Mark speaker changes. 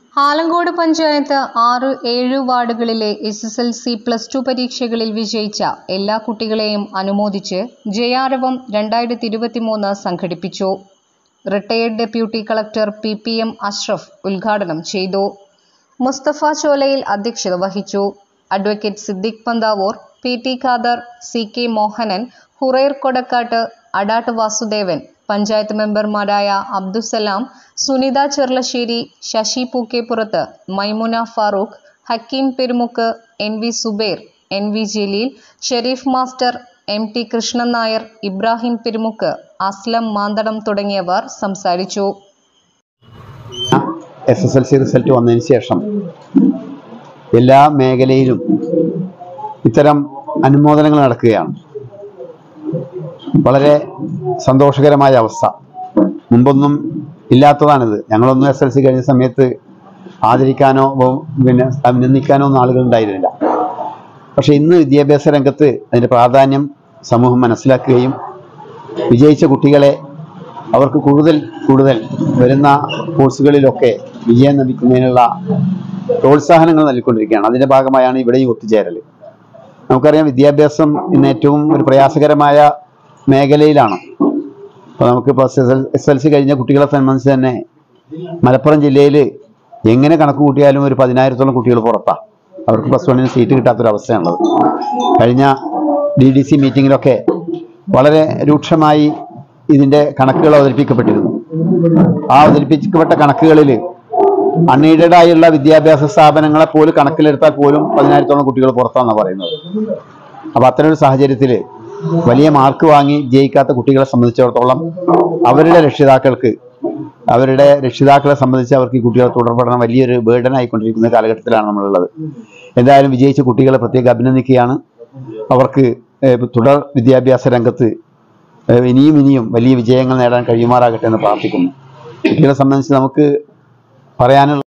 Speaker 1: ആലങ്കോട് പഞ്ചായത്ത് ആറ് ഏഴ് വാർഡുകളിലെ S S L C plus two പരീക്ഷകളിൽ വിജയിച്ച എല്ലാ കുട്ടികളെയും അനുമോദിച്ച് ജയാരവം രണ്ടായിരത്തി ഇരുപത്തിമൂന്ന് സംഘടിപ്പിച്ചു retired deputy collector P P M Ashraf ഉദ്ഘാടനം ചെയ്തു മുസ്തഫ ചോലയിൽ അധ്യക്ഷത വഹിച്ചു advocate Siddique Panthavoor P T Khader C K Mohanan Hurair Kodakkat Adatt Vasudevan panchayat മെമ്പർമാരായ Abdussalam Sunitha Cherlassery Sasi Pookkeppurath Maimuna Farooq Hakeem Perumukku N V Zubair N V Jaleel Sherif master M T Krishnan Nair Ibrahim Perumukku Aslam Manthadam തുടങ്ങിയവർ സംസാരിച്ചു
Speaker 2: S S L C result വന്നതിന് ശേഷം എല്ലാ മേഖലയിലും ഇത്തരം അനുമോദനങ്ങൾ നടക്കുകയാണ് വളരെ സന്തോഷകരമായ അവസ്ഥ മുമ്പൊന്നും ഇല്ലാത്തതാണിത് ഞങ്ങളൊന്നും എസ് എൽ സി കഴിഞ്ഞ സമയത്ത് ആദരിക്കാനോ ബഹു- പിന്നെ അഭിനന്ദിക്കാനോ ഒന്നും ആളുകൾ ഉണ്ടായിരുന്നില്ല പക്ഷെ ഇന്ന് വിദ്യാഭ്യാസ രംഗത്ത് അതിൻ്റെ പ്രാധാന്യം സമൂഹം മനസ്സിലാക്കുകയും വിജയിച്ച കുട്ടികളെ അവർക്ക് കൂടുതൽ കൂടുതൽ വരുന്ന കോഴ്സുകളിലൊക്കെ വിജയം ലഭിക്കുന്നതിനുള്ള പ്രോത്സാഹനങ്ങൾ നൽകിക്കൊണ്ടിരിക്കുകയാണ് അതിൻ്റെ ഭാഗമായാണ് ഇവിടെ ഈ ഒത്തുചേരൽ നമുക്കറിയാം വിദ്യാഭ്യാസം ഇന്ന് ഏറ്റവും ഒരു പ്രയാസകരമായ മേഖലയിലാണ് അപ്പോൾ നമുക്കിപ്പോൾ എസ് എൽ സി കഴിഞ്ഞ കുട്ടികളെ സംബന്ധിച്ച് തന്നെ മലപ്പുറം ജില്ലയിൽ എങ്ങനെ കണക്ക് കൂട്ടിയാലും ഒരു പതിനായിരത്തോളം കുട്ടികൾ പുറത്താണ് അവർക്ക് പ്ലസ് വണ്ണിന് സീറ്റ് കിട്ടാത്തൊരവസ്ഥയാണുള്ളത് കഴിഞ്ഞ ഡി ഡി സി മീറ്റിങ്ങിലൊക്കെ വളരെ രൂക്ഷമായി ഇതിൻ്റെ കണക്കുകൾ അവതരിപ്പിക്കപ്പെട്ടിരുന്നു ആ അവതരിപ്പിക്കപ്പെട്ട കണക്കുകളിൽ അൺഎയ്ഡഡ് ആയുള്ള വിദ്യാഭ്യാസ സ്ഥാപനങ്ങളെ പോലും കണക്കിലെടുത്താൽ പോലും പതിനായിരത്തോളം കുട്ടികൾ പുറത്താണെന്നാണ് പറയുന്നത് അപ്പോൾ അത്തരമൊരു സാഹചര്യത്തിൽ വലിയ മാർക്ക് വാങ്ങി ജയിക്കാത്ത കുട്ടികളെ സംബന്ധിച്ചിടത്തോളം അവരുടെ രക്ഷിതാക്കൾക്ക് അവരുടെ രക്ഷിതാക്കളെ സംബന്ധിച്ച് അവർക്ക് ഈ കുട്ടികളെ തുടർ പഠനം വലിയൊരു ബേർഡൻ ആയിക്കൊണ്ടിരിക്കുന്ന കാലഘട്ടത്തിലാണ് നമ്മളുള്ളത് എന്തായാലും വിജയിച്ച കുട്ടികളെ പ്രത്യേകം അഭിനന്ദിക്കുകയാണ് അവർക്ക് ഏഹ്, തുടർ വിദ്യാഭ്യാസ രംഗത്ത് ഏഹ്, ഇനിയും ഇനിയും വലിയ വിജയങ്ങൾ നേടാൻ കഴിയുമാറാകട്ടെ എന്ന് പ്രാർത്ഥിക്കുന്നു കുട്ടികളെ സംബന്ധിച്ച് നമുക്ക് പറയാനുള്ള